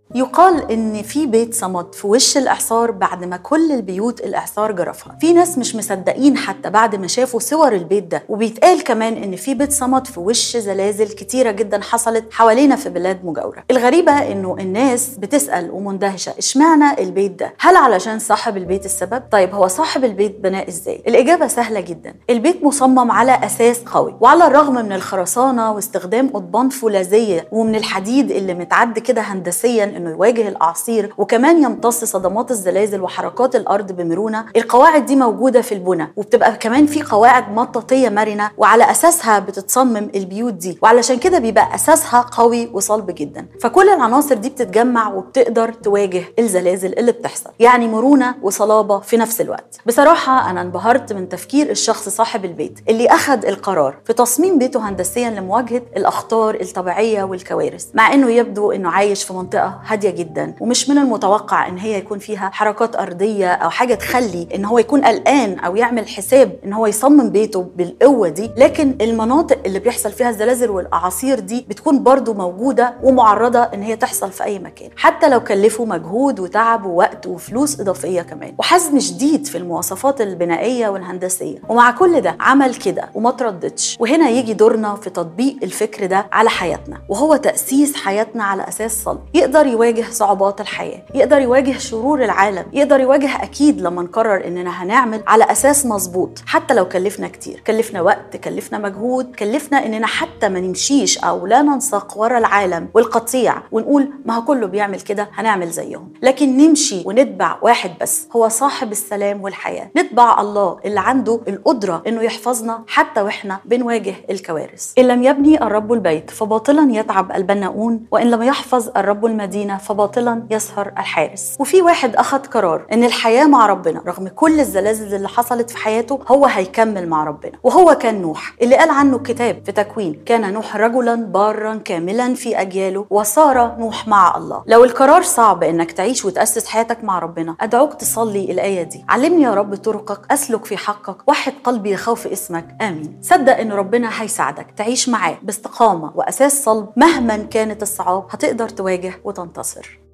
يقال ان في بيت صمد في وش الاعصار بعد ما كل البيوت الاعصار جرفها في ناس مش مصدقين حتى بعد ما شافوا صور البيت ده وبيتقال كمان ان في بيت صمد في وش زلازل كتيره جدا حصلت حوالينا في بلاد مجاوره الغريبه انه الناس بتسال ومندهشه اشمعنى البيت ده هل علشان صاحب البيت السبب طيب هو صاحب البيت بناه ازاي الاجابه سهله جدا البيت مصمم على اساس قوي وعلى الرغم من الخرسانه واستخدام قضبان فولاذيه ومن الحديد اللي متعد كده هندسيا انه يواجه الاعاصير وكمان يمتص صدمات الزلازل وحركات الارض بمرونه القواعد دي موجوده في البنى وبتبقى كمان في قواعد مطاطيه مرنه وعلى اساسها بتتصمم البيوت دي وعلشان كده بيبقى اساسها قوي وصلب جدا فكل العناصر دي بتتجمع وبتقدر تواجه الزلازل اللي بتحصل يعني مرونه وصلابه في نفس الوقت بصراحه انا انبهرت من تفكير الشخص صاحب البيت اللي اخذ القرار في تصميم بيته هندسيا لمواجهه الاخطار الطبيعيه والكوارث مع انه يبدو انه عايش في منطقه هاديه جدا ومش من المتوقع ان هي يكون فيها حركات ارضيه او حاجه تخلي ان هو يكون قلقان او يعمل حساب ان هو يصمم بيته بالقوه دي لكن المناطق اللي بيحصل فيها الزلازل والاعاصير دي بتكون برضو موجوده ومعرضه ان هي تحصل في اي مكان حتى لو كلفوا مجهود وتعب ووقت وفلوس اضافيه كمان وحزم شديد في المواصفات البنائيه والهندسيه ومع كل ده عمل كده وما ترددش وهنا يجي دورنا في تطبيق الفكر ده على حياتنا وهو تاسيس حياتنا على اساس صلب يقدر يواجه صعوبات الحياه يقدر يواجه شرور العالم يقدر يواجه اكيد لما نقرر اننا هنعمل على اساس مظبوط حتى لو كلفنا كتير كلفنا وقت كلفنا مجهود كلفنا اننا حتى ما نمشيش او لا ننساق ورا العالم والقطيع ونقول ما هو كله بيعمل كده هنعمل زيهم لكن نمشي ونتبع واحد بس هو صاحب السلام والحياه نتبع الله اللي عنده القدره انه يحفظنا حتى واحنا بنواجه الكوارث ان لم يبني الرب البيت فباطلا يتعب البناؤون وان لم يحفظ الرب المدينه فباطلا يسهر الحارس وفي واحد اخذ قرار ان الحياه مع ربنا رغم كل الزلازل اللي حصلت في حياته هو هيكمل مع ربنا وهو كان نوح اللي قال عنه الكتاب في تكوين كان نوح رجلا بارا كاملا في اجياله وصار نوح مع الله لو القرار صعب انك تعيش وتاسس حياتك مع ربنا ادعوك تصلي الايه دي علمني يا رب طرقك اسلك في حقك وحد قلبي يخاف اسمك امين صدق ان ربنا هيساعدك تعيش معاه باستقامه واساس صلب مهما كانت الصعاب هتقدر تواجه وتنتصر